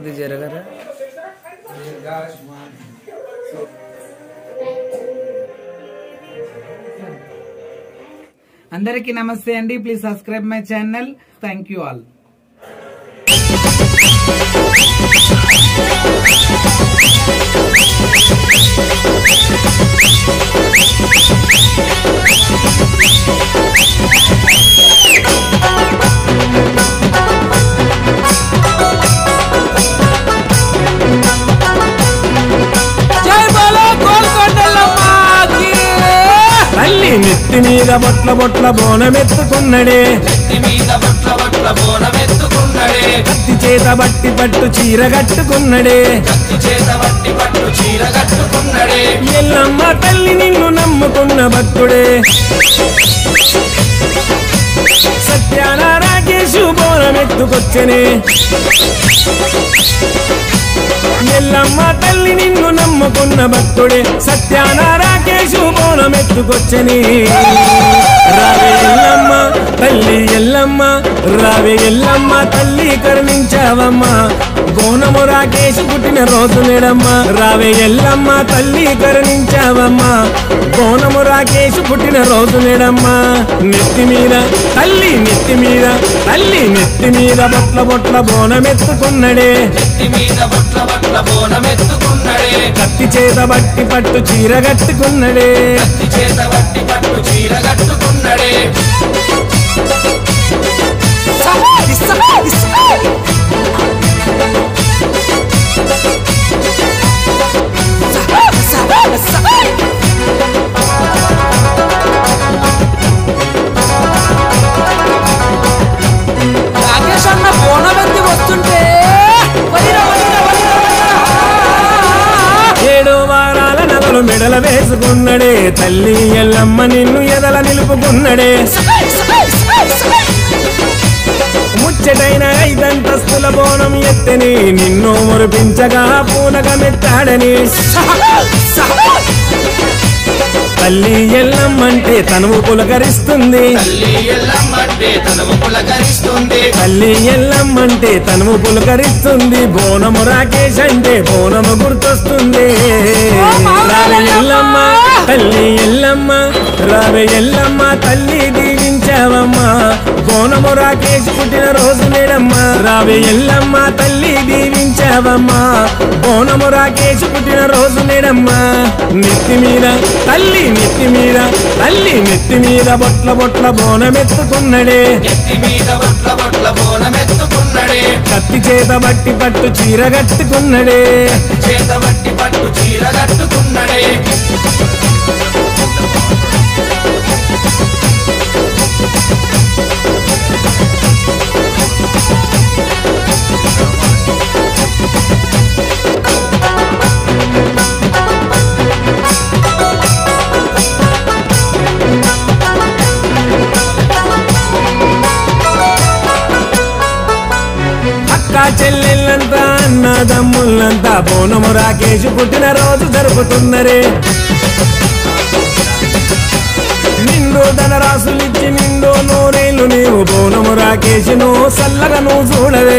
కొద్ది జరగరా అందరికీ నమస్తే అండి please subscribe my channel thank you all జై బోలో గోల్కొండలమ్మకి తల్లి నెత్తి మీద బొట్ల బొట్ల బోనమెత్తుకున్నడే నెత్తి మీద బొట్ల బొట్ల బోనమెత్తుకున్నడే కత్తి చేత బట్టి పట్టు చీర కట్టుకున్నడే కత్తి చేత బట్టి పట్టు చీర కట్టుకున్నడే ఎల్లమ్మ తల్లి నిన్ను నమ్ముకున్న భక్తుడే సత్యాన రాకేశు బోనమెత్తుకొచ్చనే ఎల్లమ్మ తల్లి నిన్ను నమ్ముకున్న భక్తుడే సత్యాన రాకేశు బోనమెత్తుకొచ్చని రావే ఎల్లమ్మ తల్లి ఎల్లమ్మ రావే ఎల్లమ్మ తల్లి కరుణించావమ్మ బోనము రాకేశు పుట్టిన రోజు నేడమ్మ రావే ఎల్లమ్మ తల్లి కరుణించావమ్మ బోనము రాకేశు పుట్టిన రోజు నేడమ్మ నెత్తి మీద తల్లి నెత్తి మీద తల్లి నెత్తి మీద బొట్ల బొట్ల బోనమెత్తుకున్నడే నెత్తి మీద బొట్ల బొట్ల బోనమెత్తుకున్నడే కత్తి చేత బట్టి పట్టు చీర కట్టుకున్నడే కత్తి చేత బట్టి పట్టు చీర కట్టుకున్నడే రాకేష్ అన్న బోనమెత్తి వస్తుంటే వదిరా, వదిరా, వదిరా, వదిరా. ఏడు వారాల నగలు మెడల వేసుకున్నడే తల్లి ఎల్లమ్మ నిన్ను ఎదల నిలుపుకున్నడే ముచ్చటైన ఐదంతస్తుల బోనం ఎత్తని నిన్ను మురిపించగా పూనగమెత్తాడని తల్లి ఎల్లమ్మంటే తనువు పులకరిస్తుంది తల్లి ఎల్లమ్మంటే తనము పులకరిస్తుంది తల్లి ఎల్లమ్మంటే తనువు పులకరిస్తుంది బోనము రాకేష్ అంటే బోనము గుర్తొస్తుంది రావే ఎల్లమ్మ తల్లి ఎల్లమ్మ రావే ఎల్లమ్మ తల్లి దీవించావమ్మా బోనము రాకేష్ పుట్టిన రోజు నేడమ్మ రావే ఎల్లమ్మ తల్లి దీవించావమ్మా బోనము రాకేష్ పుట్టిన రోజు నేడమ్మా నెత్తి మీద తల్లి నెత్తి మీద తల్లి నెత్తి మీద బొట్ల బొట్ల బోనమెత్తుకున్నడే నెత్తి మీద బొట్ల బొట్ల బోనమెత్తుకున్నడే కత్తి చేత బట్టి పట్టు చీర కట్టుకున్నడే చేత బట్టి పట్టు చీర కట్టుకున్నడే అక్క చెల్లెళ్ళంతా అన్నదమ్ముళ్ళంతా బోనము రాకేష్ పుట్టిన రోజు జరుపుతున్నరే నిండు ధనరాశులిచ్చి నిండు నూరేళ్ళు నీవు బోనము రాకేషును సల్లగా నువ్వు చూడవే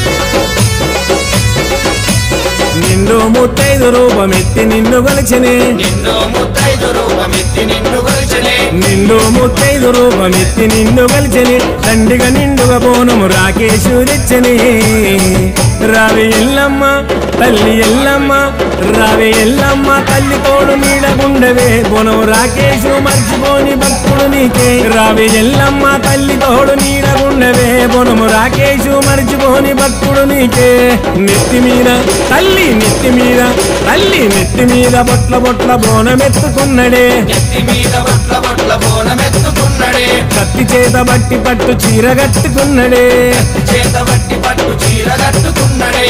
నిండు ముత్తైదు రూపమెత్తి నిన్ను కొలిచనే నిన్ను ముత్తైదు రూపమెత్తి నిన్ను కొలిచనే నిండు ముత్తైదు రూపమెత్తి నిన్ను కలిచని తండ్రిగా నిండుగా బోనము రాకేశు తెచ్చని రావి ఎల్లమ్మ తల్లి ఎల్లమ్మ రావి ఎల్లమ్మ తల్లి తోడు నీడగుండవే బోనము రాకేశు మర్చిపోని భక్తుడు నీకే రావి ఎల్లమ్మ తల్లి తోడు నీడగుండవే బోనము రాకేశు మర్చిపోని భక్తుడు నీకే నెత్తి మీద తల్లి నెత్తి మీద తల్లి నెత్తి మీద బొట్ల బొట్ల బోనమెత్తుకున్నడే నెత్తి మీద బొట్ల బొట్ల బోనమెత్తుకున్నడే కత్తి చేత బట్టి పట్టు చీర కట్టుకున్నడే చేత బట్టి పట్టు చీర కట్టుకున్నడే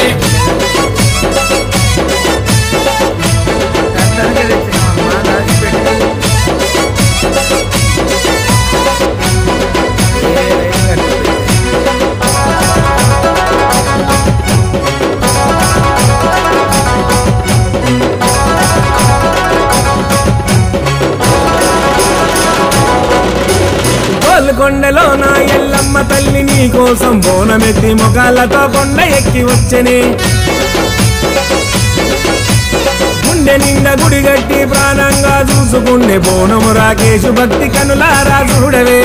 కష్టానికి తెచ్చినావమ్మా, దాచిపెట్టు. ఏ రేటు కట్టుపెట్టు. గోల్కొండలో నా ఎల్లమ్మ తల్లి నీ కోసం బోనమెత్తి మొగాలతో కొండ ఎక్కి వచ్చని గుండె నిండా గుడి గట్టి ప్రాణంగా చూసుకుండే బోనము రాకేషు భక్తి కనులారా చూడవే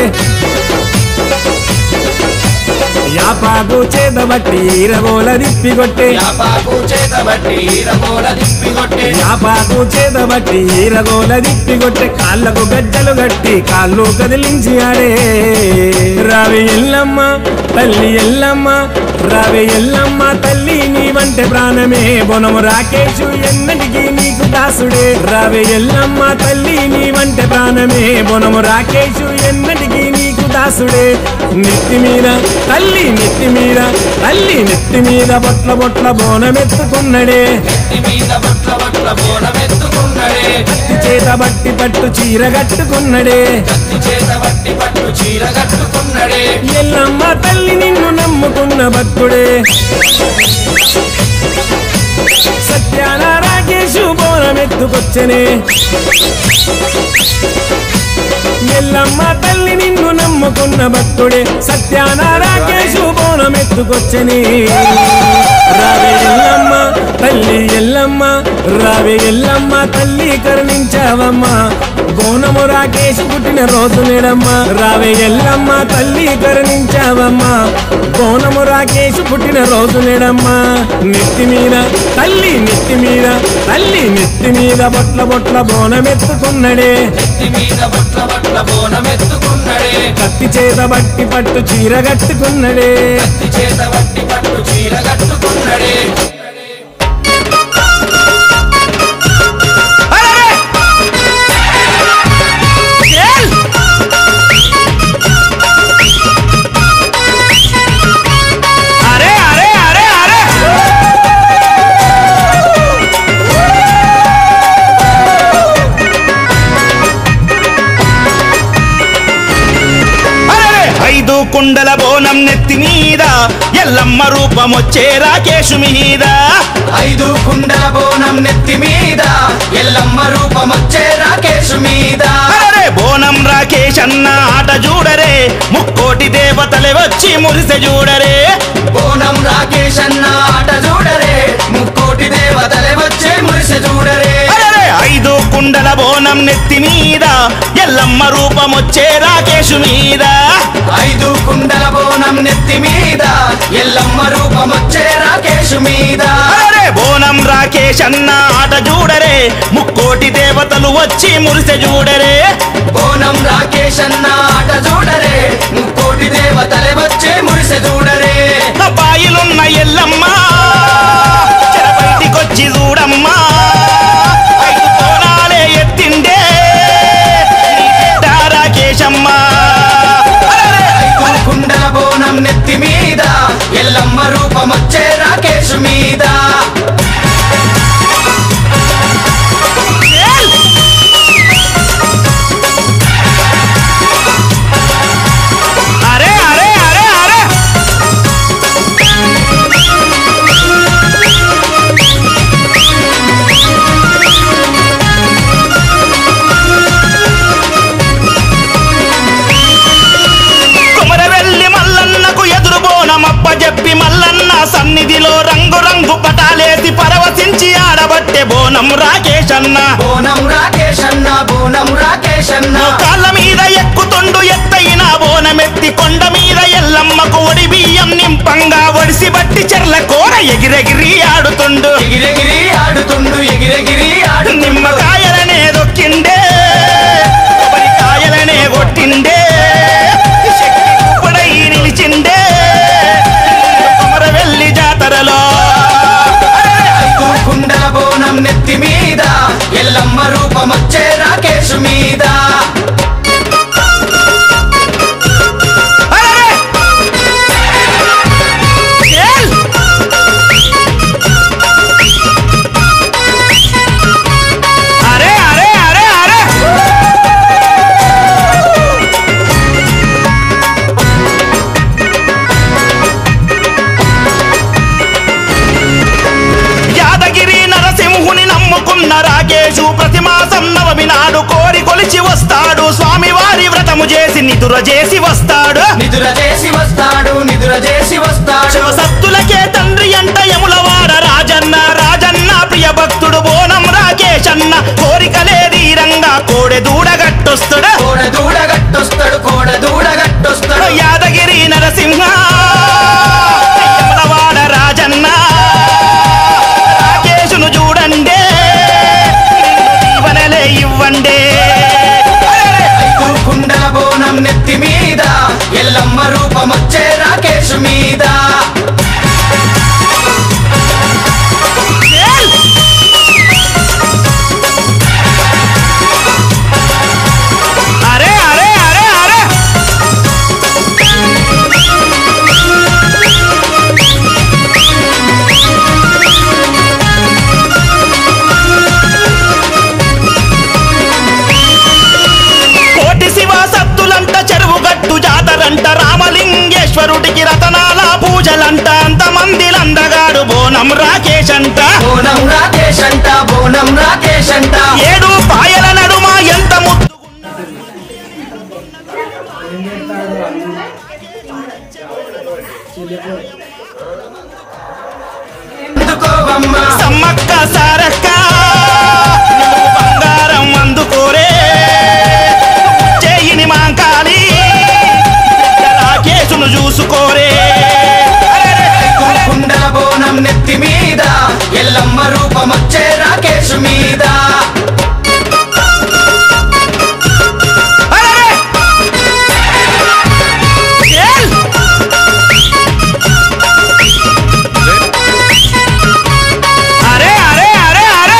యాపాకు చేత బట్టి ఈరగోల దిప్పి కొట్టే యాపాకు చేత బట్టి ఈరగోల దిప్పి కొట్టే యాపాకు చేత బట్టి ఈరగోల దిప్పి కొట్టే కాళ్ళకు గజ్జలు గట్టి కాళ్ళు కదిలించి ఆడే రావి ఎల్లమ్మ తల్లి ఎల్లమ్మ రావి ఎల్లమ్మ తల్లి నీ వంటే ప్రాణమే బొనము రాకేషు ఎన్నటికీ నీకు దాసుడే రావి ఎల్లమ్మ తల్లి నీ వంటే ప్రాణమే బొనము రాకేషు ఎన్నటికీ నీకు దాసుడే నెత్తి మీద తల్లి నెత్తి మీద తల్లి నెత్తి మీద బొట్ల బొట్ల బోనమెత్తుకున్నడే నెత్తి మీద బొట్ల బొట్ల బోనమెత్తుకున్నడే కత్తి చేత బట్టి పట్టు చీర కట్టుకున్నడే కత్తి చేత బట్టి పట్టు చీర కట్టుకున్నడే ఎల్లమ్మ తల్లి నిన్ను నమ్ముకున్న భక్తుడే సత్యాన రాకేషు బోనమెత్తుకొచ్చనే ఎల్లమ్మ తల్లి నిన్ను నమ్ముకున్న భక్తుడే సత్యాన రాకేషు బోనమెత్తుకొచ్చని రావే ఎల్లమ్మ తల్లి ఎల్లమ్మ రావే ఎల్లమ్మ తల్లి కరుణించావమ్మ బోనము రాకేషు పుట్టిన రోజు నేడమ్మ రావే ఎల్లమ్మ తల్లి కరుణించావమ్మ బోనము రాకేషు పుట్టిన రోజు నేడమ్మ నెత్తి మీద తల్లి నెత్తి మీద తల్లి నెత్తి మీద బొట్ల బొట్ల బోనమెత్తుకున్నడే నెత్తి మీద బొట్ల బొట్ల బోనమెత్తుకున్నడే కత్తి చేత బట్టి పట్టు చీర కట్టుకున్నడే కత్తి చేత బట్టి పట్టు చీర కట్టుకున్నడే అరే అరే అరే అరే అరే! ఐదు కుండల బోనం నెత్తి మీద ఎల్లమ్మ రూపం వచ్చే రాకేషు మీద ఐదు కుండల బోనం నెత్తి మీద ఎల్లమ్మ రూపమొచ్చే రాకేషు మీద అరే బోనం రాకేష్ అన్న ఆట చూడరే ముక్కోటి దేవతలే వచ్చి మురిసె చూడరే బోనం రాకేష్ అన్న ఆట చూడరే ముక్కోటి దేవతలే వచ్చే మురిసె చూడరే అరే ఐదు కుండల బోనం నెత్తి మీద ఎల్లమ్మ రూపం వచ్చే రాకేషు మీద ఐదు కుండల బోనం నెత్తి మీద ఎల్లమ్మ రూపమొచ్చే రాకేషు మీద అరే బోనం రాకేష్ అన్న ఆట చూడరే ముక్కోటి దేవతలు వచ్చి మురిసె చూడరే బోనం రాకేష్ అన్న ఆట చూడరే ముక్కోటి దేవతలే వచ్చే మురిసె చూడరే బాయిలున్న ఎల్లమ్మ చెర బయటికొచ్చి చూడమ్మా ఐదు కోణాలే ఎత్తిండే నీ బిడ్డ రాకేశమ్మ అరెరే! ఐదు కుండల బోనం నెత్తి మీద ఎల్లమ్మ రూపమొచ్చే రాకేషు మీద అరే అరే అరే అరే కుమరవెల్లి మల్లన్నకు ఎదురు బోనమప్ప చెప్పి మల్లన్న సన్నిధిలో రంగు రంగు పటాలేసి పరవశించి ఆడబట్టే బోనం రాకేశన్న బోనం రాకేష్ అన్న బోనం రాకేష్ అన్న కాళ్ళ మీద ఎక్కుతుండు ఎత్తైన బోనమెత్తి కొండ మీద ఎల్లమ్మకు ఒడి బియ్యం నింపంగా ఒడిసి బట్టి చెర్ల కూర ఎగిరెగిరి ఆడుతుండు ఎగిరెగిరి ఆడుతుండు ఎగిరెగిరి ఆడుతుండు నిమ్మకాయలనే దొక్కిండే కొబ్బరికాయలనే కొట్టిండే శక్తి రూపుడై నిలిచిండే కొమరవెల్లి జాతరలో ఐదు కుండల బోనం నెత్తి మీద ఎల్లమ్మ రూపమొచ్చే రాకేషు మీద అరెరే! ఏల్! అరే అరే అరే అరే యాదగిరి నరసింహుని నమ్ముకున్న రాకేషు ప్రతి మాసం నవమి నాడు కోరి కొలిచి వస్తాడు స్వామివారి వ్రతము చేసి నిదుర చేసి వస్తాడు నిదుర చేసి వస్తాడు నిదుర చేసి వస్తాడు శివసత్తులకే తండ్రి అంట యములవాడ రాజన్న రాజ ఎల్లమ్మ రూపమొచ్చే రాకేష్ మీద అరే అరే అరే అరే కోటి శివ సత్తులంట చెరువు గట్టు జాతరంట రామలింగేశ్వరుడికి రతనాల పూజలంట అంతమందిలందగాడు బోనం రాకేష్ అంట బోనం రాకేష్ అంట బోనం రాకేష్ అంట ఏడు పాయల నడుమ ఎంత ముద్దు అందుకోవమ్మ సమ్మక్క సారక్క నువ్వు బంగారం అందుకోరే చేయిని మాంకాలి రాకేశును చూసుకోరే కుండల బోనం నెత్తి మీద ఎల్లమ్మ రూపమొచ్చే రాకేష్ మీద అరెరే! ఏల్! అరే అరే అరే అరే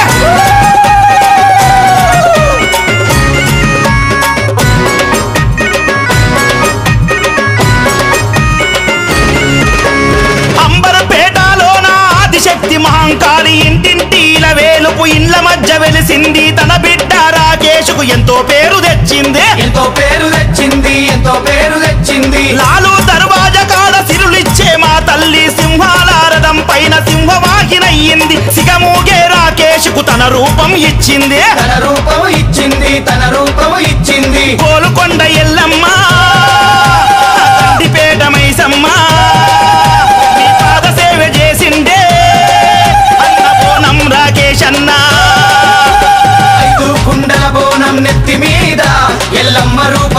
అంబరపేటలోన ఆదిశక్తి మహంకాళి ఇంటింటిల వేలుపు ఇండ్ల మధ్య వెలిసింది తన బిడ్డ రాకేషుకు ఎంతో పేరు తెచ్చింది ఎంతో పేరు తెచ్చింది ఎంతో పేరు తెచ్చింది లాలు దర్వాజ కాడ సిరులిచ్చే మా తల్లి సింహాలారదం పైన సింహవాహినయ్యింది సిగమూగే రాకేష్కు తన రూపం ఇచ్చింది తన రూపం ఇచ్చింది తన రూపం ఇచ్చింది కోలుకొండ ఎల్లమ్మ తండ్రిపేట మైసమ్మ నీ పాద సేవ చేసిండే అన్న బోనం రాకేష్ అన్నా ఐదు కుండల బోనం నెత్తి మీద ఎల్లమ్మ రూపం